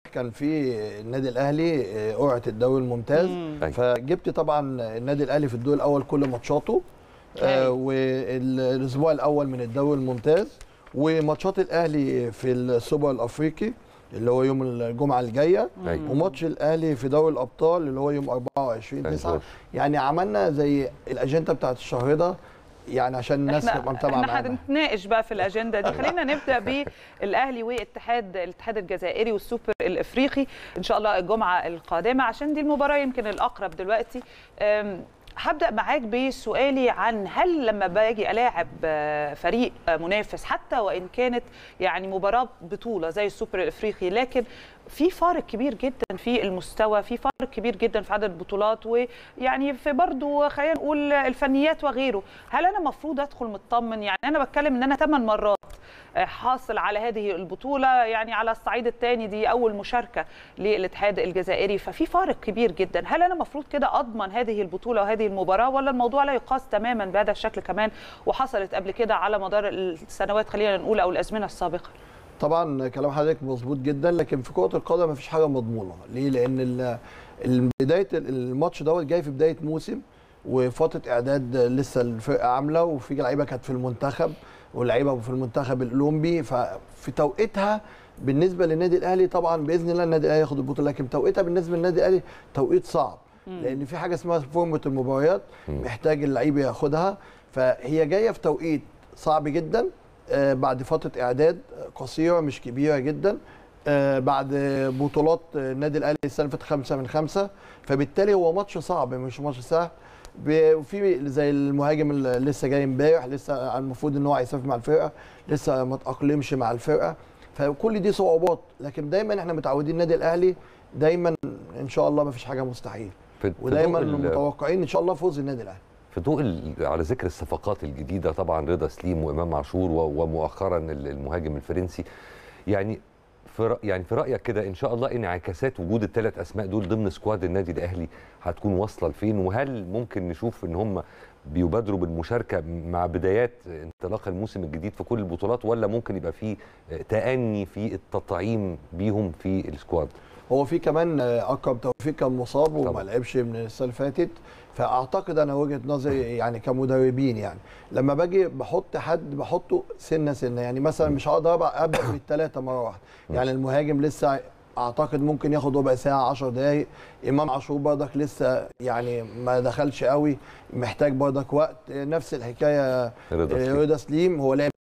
كان في النادي الاهلي آه، قرعه الدوري الممتاز أيوة. فجبت طبعا النادي الاهلي في الدور الاول كل ماتشاته آه، والاسبوع الاول من الدوري الممتاز وماتشات الاهلي في السوبر الافريقي اللي هو يوم الجمعه الجايه أيوة. وماتش الاهلي في دوري الابطال اللي هو يوم 24 9 أيوة. يعني عملنا زي الاجنده بتاعت الشهر ده يعني عشان الناس تبقى احنا متابعه احنا معانا هنتناقش بقى في الاجنده دي خلينا نبدا بالاهلي واتحاد الاتحاد الجزائري والسوبر الافريقي ان شاء الله الجمعه القادمه عشان دي المباراه يمكن الاقرب دلوقتي أم، هبدا معاك بسؤالي عن هل لما باجي الاعب آه، فريق آه، منافس حتى وان كانت يعني مباراه بطوله زي السوبر الافريقي لكن في فارق كبير جدا في المستوى في فارق كبير جدا في عدد البطولات ويعني في برضو خلينا نقول الفنيات وغيره هل انا المفروض ادخل مطمن يعني انا بتكلم ان انا ثمان مرات آه، حاصل على هذه البطوله يعني على الصعيد الثاني دي اول مشاركه للاتحاد الجزائري ففي فارق كبير جدا هل انا المفروض كده اضمن هذه البطوله وهذه المباراه ولا الموضوع لا يقاس تماما بهذا الشكل كمان وحصلت قبل كده على مدار السنوات خلينا نقول او الازمنه السابقه طبعا كلام حضرتك مظبوط جدا لكن في كره القدم مفيش حاجه مضمونه ليه لان ال- ال- بدايه الماتش دوت جاي في بدايه موسم وفتره اعداد لسه الفرقه عامله وفي لعيبه كانت في المنتخب ولعيبه في المنتخب الاولمبي ففي توقيتها بالنسبه للنادي الاهلي طبعا باذن الله النادي الاهلي ياخد البطوله لكن توقيتها بالنسبه للنادي الاهلي توقيت صعب لان في حاجه اسمها فورمه المباريات محتاج اللعيب ياخدها فهي جايه في توقيت صعب جدا آه، بعد فتره اعداد قصيره مش كبيره جدا آه، بعد بطولات النادي الاهلي السنه اللي فاتت خمسه من خمسه فبالتالي هو ماتش صعب مش ماتش سهل ب- وفي زي المهاجم اللي لسه جاي امبارح لسه المفروض ان هو هيسافر مع الفرقه لسه ما تاقلمش مع الفرقه فكل دي صعوبات لكن دايما احنا متعودين النادي الاهلي دايما ان شاء الله ما فيش حاجه مستحيل في في ودايما ضوء ال- متوقعين ان شاء الله فوز النادي الاهلي في ضوء ال- على ذكر الصفقات الجديده طبعا رضا سليم وامام عاشور و- ومؤخرا ال- المهاجم الفرنسي يعني في رأ- يعني في رايك كده ان شاء الله انعكاسات وجود الثلاث اسماء دول ضمن سكواد النادي الاهلي هتكون واصله لفين وهل ممكن نشوف ان هم بيبادروا بالمشاركه مع بدايات انطلاق الموسم الجديد في كل البطولات ولا ممكن يبقى في تأني في التطعيم بيهم في السكواد هو في كمان آه، اكرم توفيق كان مصاب وما طبعا. لعبش من السنه اللي فاتت فاعتقد انا وجهه نظري يعني كمدربين يعني لما باجي بحط حد بحطه سنه سنه يعني مثلا مش هقدر أبقى ابدا بالثلاثه مره واحده يعني المهاجم لسه اعتقد ممكن ياخد ربع ساعه 10 دقائق امام عاشور برضك لسه يعني ما دخلش قوي محتاج برضك وقت نفس الحكايه رضا آه، سليم. رضا سليم هو لعب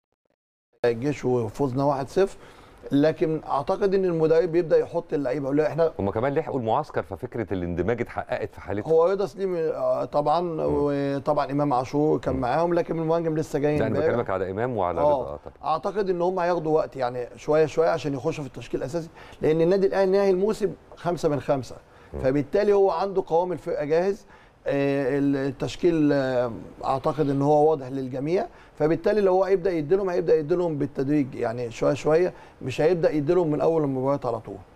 الجيش وفوزنا 1-0 لكن اعتقد ان المدرب بيبدا يحط اللعيبه يقول له احنا هم كمان لحقوا المعسكر ففكره الاندماج اتحققت في حالتهم هو رضا سليم آه، طبعا وطبعا امام عاشور كان معاهم لكن المهاجم لسه جاي لا انا امبارح. بكلمك على امام وعلى رضا اه آه طبعا اعتقد ان هم هياخدوا وقت يعني شويه شويه عشان يخشوا في التشكيل الاساسي لان النادي الاهلي نهاية الموسم خمسة من خمسة فبالتالي هو عنده قوام الفرقه جاهز آه، التشكيل آه، اعتقد ان هو واضح للجميع فبالتالي لو هو هيبدا يديلهم هيبدا يديلهم بالتدريج يعني شويه شويه مش هيبدا يديلهم من اول المباريات على طول